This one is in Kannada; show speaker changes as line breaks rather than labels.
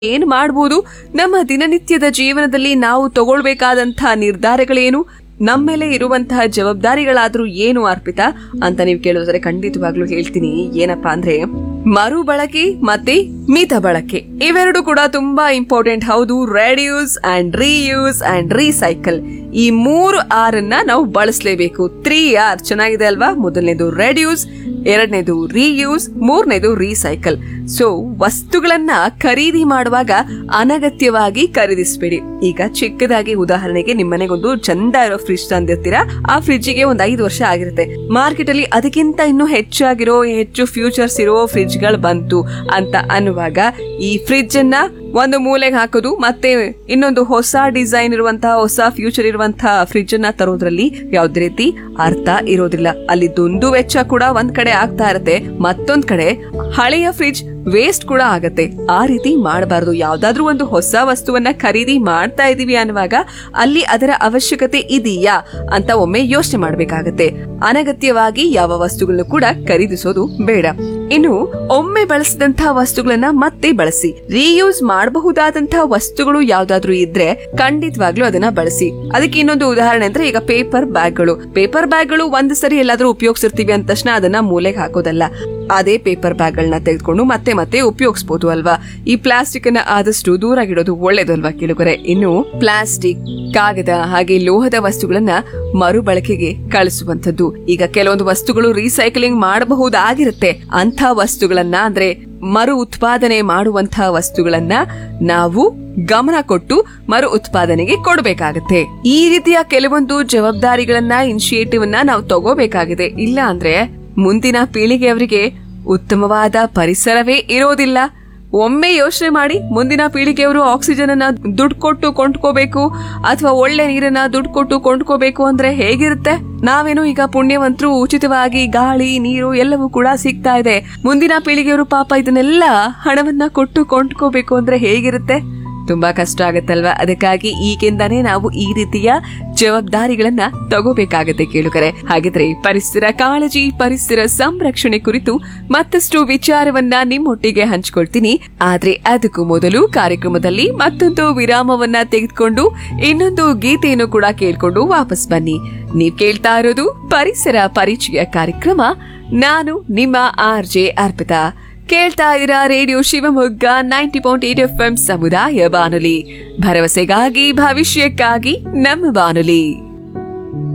ಏನ್ ಮಾಡ್ಬೋದು ನಮ್ಮ ದಿನನಿತ್ಯದ ಜೀವನದಲ್ಲಿ ನಾವು ತಗೊಳ್ಬೇಕಾದಂತಹ ನಿರ್ಧಾರಗಳೇನು ನಮ್ಮ ಮೇಲೆ ಇರುವಂತಹ ಜವಾಬ್ದಾರಿಗಳಾದ್ರೂ ಏನು ಅರ್ಪಿತಾ ಅಂತ ನೀವು ಕೇಳಿದ್ರೆ ಖಂಡಿತವಾಗ್ಲೂ ಹೇಳ್ತೀನಿ ಏನಪ್ಪಾ ಅಂದ್ರೆ ಮರು ಬಳಕೆ ಮತ್ತೆ ಮಿತ ಬಳಕೆ ಇವೆರಡು ಕೂಡ ತುಂಬಾ ಇಂಪಾರ್ಟೆಂಟ್ ಹೌದು reduce and reuse and recycle ಈ ಮೂರು ಆರ್ ಅನ್ನ ನಾವು ಬಳಸಲೇಬೇಕು ತ್ರೀ ಆರ್ ಚೆನ್ನಾಗಿದೆ ಅಲ್ವಾ ಮೊದಲನೇದು ರೆಡ್ಯೂಸ್ ಎರಡನೇದು ರೀಯೂಸ್ ಮೂರನೇದು ರೀಸೈಕಲ್ ಸೊ ವಸ್ತುಗಳನ್ನ ಖರೀದಿ ಮಾಡುವಾಗ ಅನಗತ್ಯವಾಗಿ ಖರೀದಿಸಬೇಡಿ ಈಗ ಚಿಕ್ಕದಾಗಿ ಉದಾಹರಣೆಗೆ ನಿಮ್ಮ ಮನೆಗೊಂದು ಚಂದ ಇರೋ ಫ್ರಿಜ್ ತಂದಿರ್ತೀರಾ ಆ ಫ್ರಿಡ್ಜ್ಗೆ ಒಂದ್ ಐದು ವರ್ಷ ಆಗಿರುತ್ತೆ ಮಾರ್ಕೆಟ್ ಅಲ್ಲಿ ಅದಕ್ಕಿಂತ ಇನ್ನೂ ಹೆಚ್ಚಾಗಿರೋ ಹೆಚ್ಚು ಫ್ಯೂಚರ್ಸ್ ಇರೋ ಫ್ರಿಜ್ ಗಳು ಬಂತು ಅಂತ ಅನ್ನುವಾಗ ಈ ಫ್ರಿಡ್ಜ್ ಅನ್ನ ಒಂದು ಮೂಲೆಗೆ ಹಾಕೋದು ಮತ್ತೆ ಇನ್ನೊಂದು ಹೊಸ ಡಿಸೈನ್ ಇರುವಂತಹ ಹೊಸ ಫ್ಯೂಚರ್ ಇರುವಂತಹ ಫ್ರಿಡ್ಜ್ ಅನ್ನ ತರೋದ್ರಲ್ಲಿ ಯಾವ್ದೇ ರೀತಿ ಅರ್ಥ ಇರೋದಿಲ್ಲ ಅಲ್ಲಿ ದುಂದು ವೆಚ್ಚ ಕೂಡ ಒಂದ್ ಕಡೆ ಆಗ್ತಾ ಇರತ್ತೆ ಮತ್ತೊಂದ್ ಕಡೆ ಹಳೆಯ ಫ್ರಿಡ್ಜ್ ವೇಸ್ಟ್ ಕೂಡ ಆಗತ್ತೆ ಆ ರೀತಿ ಮಾಡಬಾರದು ಯಾವ್ದಾದ್ರೂ ಒಂದು ಹೊಸ ವಸ್ತುವನ್ನ ಖರೀದಿ ಮಾಡ್ತಾ ಇದೀವಿ ಅನ್ನುವಾಗ ಅಲ್ಲಿ ಅದರ ಅವಶ್ಯಕತೆ ಇದೆಯಾ ಅಂತ ಒಮ್ಮೆ ಯೋಚನೆ ಮಾಡ್ಬೇಕಾಗತ್ತೆ ಅನಗತ್ಯವಾಗಿ ಯಾವ ವಸ್ತುಗಳನ್ನು ಕೂಡ ಖರೀದಿಸೋದು ಬೇಡ ಇನ್ನು ಒಮ್ಮೆ ಬಳಸಿದಂತಹ ವಸ್ತುಗಳನ್ನ ಮತ್ತೆ ಬಳಸಿ ರೀಯೂಸ್ ಮಾಡಬಹುದಾದಂತಹ ವಸ್ತುಗಳು ಯಾವ್ದಾದ್ರು ಇದ್ರೆ ಖಂಡಿತವಾಗ್ಲೂ ಅದನ್ನ ಬಳಸಿ ಅದಕ್ಕೆ ಇನ್ನೊಂದು ಉದಾಹರಣೆ ಅಂದ್ರೆ ಈಗ ಪೇಪರ್ ಬ್ಯಾಗ್ಗಳು ಪೇಪರ್ ಬ್ಯಾಗ್ಗಳು ಒಂದು ಸರಿ ಎಲ್ಲಾದ್ರೂ ಉಪಯೋಗಿಸಿರ್ತೀವಿ ಅಂದ ತಕ್ಷಣ ಅದನ್ನ ಮೂಲೆಗೆ ಹಾಕೋದಲ್ಲ ಅದೇ ಪೇಪರ್ ಬ್ಯಾಗ್ಗಳನ್ನ ತೆಗೆದುಕೊಂಡು ಮತ್ತೆ ಮತ್ತೆ ಉಪಯೋಗಿಸಬಹುದು ಅಲ್ವಾ ಈ ಪ್ಲಾಸ್ಟಿಕ್ ಅನ್ನ ಆದಷ್ಟು ದೂರಾಗಿಡೋದು ಒಳ್ಳೇದಲ್ವಾ ಕೇಳುಗರೆ ಇನ್ನು ಪ್ಲಾಸ್ಟಿಕ್ ಕಾಗದ ಹಾಗೆ ಲೋಹದ ವಸ್ತುಗಳನ್ನ ಮರುಬಳಕೆಗೆ ಕಳಿಸುವಂತದ್ದು ಈಗ ಕೆಲವೊಂದು ವಸ್ತುಗಳು ರೀಸೈಕ್ಲಿಂಗ್ ಮಾಡಬಹುದಾಗಿರುತ್ತೆ ಅಂಥ ವಸ್ತುಗಳನ್ನ ಅಂದ್ರೆ ಮರು ಉತ್ಪಾದನೆ ಮಾಡುವಂತಹ ವಸ್ತುಗಳನ್ನ ನಾವು ಗಮನ ಕೊಟ್ಟು ಮರು ಉತ್ಪಾದನೆಗೆ ಕೊಡಬೇಕಾಗತ್ತೆ ಈ ರೀತಿಯ ಕೆಲವೊಂದು ಜವಾಬ್ದಾರಿಗಳನ್ನ ಇನಿಷಿಯೇಟಿವ್ ಅನ್ನ ನಾವು ತಗೋಬೇಕಾಗಿದೆ ಇಲ್ಲ ಅಂದ್ರೆ ಮುಂದಿನ ಪೀಳಿಗೆಯವರಿಗೆ ಉತ್ತಮವಾದ ಪರಿಸರವೇ ಇರೋದಿಲ್ಲ ಒಮ್ಮೆ ಯೋಚನೆ ಮಾಡಿ ಮುಂದಿನ ಪೀಳಿಗೆಯವರು ಆಕ್ಸಿಜನ್ ಅನ್ನ ದುಡ್ಡು ಕೊಟ್ಟು ಕೊಂಡ್ಕೋಬೇಕು ಅಥವಾ ಒಳ್ಳೆ ನೀರನ್ನ ದುಡ್ಡು ಕೊಟ್ಟು ಕೊಂಡ್ಕೋಬೇಕು ಅಂದ್ರೆ ಹೇಗಿರುತ್ತೆ ನಾವೇನೋ ಈಗ ಪುಣ್ಯವಂತರು ಉಚಿತವಾಗಿ ಗಾಳಿ ನೀರು ಎಲ್ಲವೂ ಕೂಡ ಸಿಗ್ತಾ ಇದೆ ಮುಂದಿನ ಪೀಳಿಗೆಯವರು ಪಾಪ ಇದನ್ನೆಲ್ಲ ಹಣವನ್ನ ಕೊಟ್ಟು ಕೊಂಡ್ಕೋಬೇಕು ಅಂದ್ರೆ ಹೇಗಿರುತ್ತೆ ತುಂಬಾ ಕಷ್ಟ ಆಗತ್ತಲ್ವಾ ಅದಕ್ಕಾಗಿ ಈಗಿಂದಾನೇ ನಾವು ಈ ರೀತಿಯ ಜವಾಬ್ದಾರಿಗಳನ್ನ ತಗೋಬೇಕಾಗತ್ತೆ ಕೇಳುಗರೆ ಹಾಗಿದ್ರೆ ಪರಿಸರ ಕಾಳಜಿ ಪರಿಸರ ಸಂರಕ್ಷಣೆ ಕುರಿತು ಮತ್ತಷ್ಟು ವಿಚಾರವನ್ನ ನಿಮ್ಮೊಟ್ಟಿಗೆ ಹಂಚ್ಕೊಳ್ತೀನಿ ಆದ್ರೆ ಅದಕ್ಕೂ ಮೊದಲು ಕಾರ್ಯಕ್ರಮದಲ್ಲಿ ಮತ್ತೊಂದು ವಿರಾಮವನ್ನ ತೆಗೆದುಕೊಂಡು ಇನ್ನೊಂದು ಗೀತೆಯನ್ನು ಕೂಡ ಕೇಳ್ಕೊಂಡು ವಾಪಸ್ ಬನ್ನಿ ನೀವ್ ಕೇಳ್ತಾ ಇರೋದು ಪರಿಸರ ಪರಿಚಯ ಕಾರ್ಯಕ್ರಮ ನಾನು ನಿಮ್ಮ ಆರ್ ಜೆ ಅರ್ಪಿತಾ ಕೇಳ್ತಾ ಇದ್ದೀರಾ radio Shivamogga ninety point eight F M ಸಮುದಾಯ ಬಾನುಲಿ ಭರವಸೆಗಾಗಿ ಭವಿಷ್ಯಕ್ಕಾಗಿ ನಮ್ಮ ಬಾನುಲಿ